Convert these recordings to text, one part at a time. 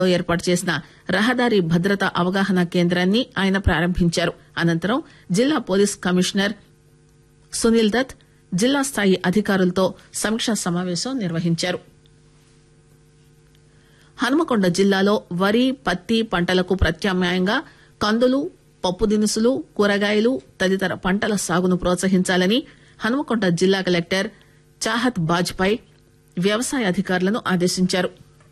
ఏర్పాటు చేసిన రహదారి భద్రత అవగాహన కేంద్రాన్ని ఆయన ప్రారంభించారు అనంతరం జిల్లా పోలీస్ కమిషనర్ సునీల్ దత్ జిల్లా స్థాయి అధికారులతో సమీక్షా సమావేశం నిర్వహించారు హనుమకొండ జిల్లాలో వరి పత్తి పంటలకు ప్రత్యామ్నాయంగా కందులు పప్పు దినుసులు కూరగాయలు తదితర పంటల సాగును ప్రోత్సహించాలని హనుమకొండ జిల్లా కలెక్టర్ చాహత్ బాజ్పాయ్ వ్యవసాయ అధికారులను ఆదేశించారు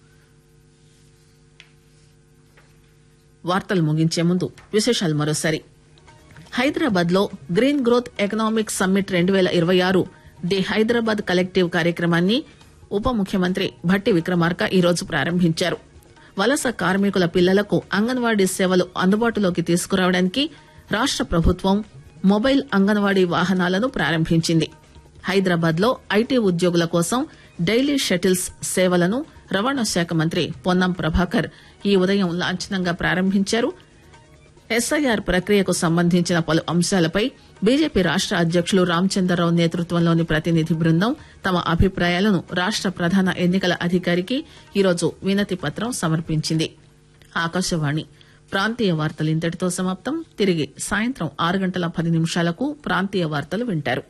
వార్తలు ముగించే ముందు విశేషాలు మరోసారి హైదరాబాద్ లో గ్రీన్ గ్రోత్ ఎకనామిక్ సమ్మిట్ రెండు పేల ఇరవై ఆరు ది హైదరాబాద్ కలెక్టివ్ కార్యక్రమాన్ని ఉప ముఖ్యమంత్రి భట్టి విక్రమార్క ఈరోజు ప్రారంభించారు వలస కార్మికుల పిల్లలకు అంగన్వాడీ సేవలు అందుబాటులోకి తీసుకురావడానికి రాష్ట ప్రభుత్వం మొబైల్ అంగన్వాడీ వాహనాలను ప్రారంభించింది హైదరాబాద్ లో ఐటీ ఉద్యోగుల కోసం డైలీ షటిల్స్ సేవలను రవాణా శాఖ మంత్రి పొన్నం ప్రభాకర్ ఈ ఉదయం లాంఛనంగా ప్రారంభించారు ఎస్ఐఆర్ ప్రక్రియకు సంబంధించిన పలు అంశాలపై బీజేపీ రాష్ట అధ్యకులు రామచంద్రరావు నేతృత్వంలోని ప్రతినిధి బృందం తమ అభిప్రాయాలను రాష్ట ప్రధాన ఎన్నికల అధికారికి ఈరోజు వినతి పత్రం సమర్పించింది ఆకాశవాణి ప్రాంతీయ వార్తలు ఇంతటితో సమాప్తం తిరిగి సాయంత్రం ఆరు గంటల పది నిమిషాలకు ప్రాంతీయ వార్తలు వింటారు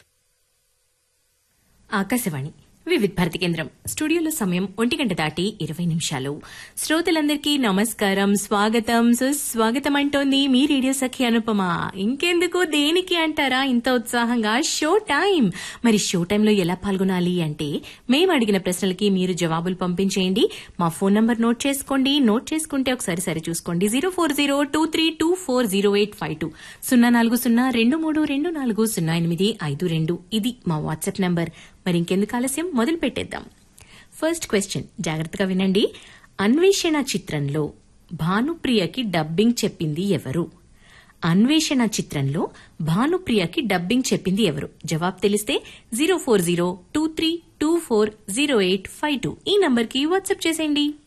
ఆకాశవాణి వివిధ్ భారతి కేంద్రం స్టూడియోలో సమయం ఒంటి గంట దాటి ఇరవై నిమిషాలు శ్రోతలందరికీ నమస్కారం స్వాగతం సుస్వాగతం అంటోంది మీ రేడియో సఖి అనుపమ ఇంకెందుకు దేనికి అంటారా ఇంత ఉత్సాహంగా షో టైం మరి షో టైంలో ఎలా పాల్గొనాలి అంటే మేము అడిగిన ప్రశ్నలకి మీరు జవాబులు పంపించేయండి మా ఫోన్ నంబర్ నోట్ చేసుకోండి నోట్ చేసుకుంటే ఒకసారి సరి చూసుకోండి zero four zero two three two four zero eight five two సున్నా నాలుగు సున్నా రెండు మూడు రెండు నాలుగు సున్నా ఎనిమిది ఐదు రెండు ఇది మా వాట్సాప్ నంబర్ మరి ఇంకెందుకు ఆలస్యం మొదలు పెట్టేద్దాం ఫస్ట్ క్వశ్చన్ జాగ్రత్తగా వినండి అన్వేషణ చిత్రంలో భానుప్రియకి డబ్బింగ్ చెప్పింది ఎవరు అన్వేషణ చిత్రంలో భానుప్రియకి డబ్బింగ్ చెప్పింది ఎవరు జవాబు తెలిస్తే zero four zero two three two four zero eight five two ఈ నంబర్కి వాట్సాప్ చేసేయండి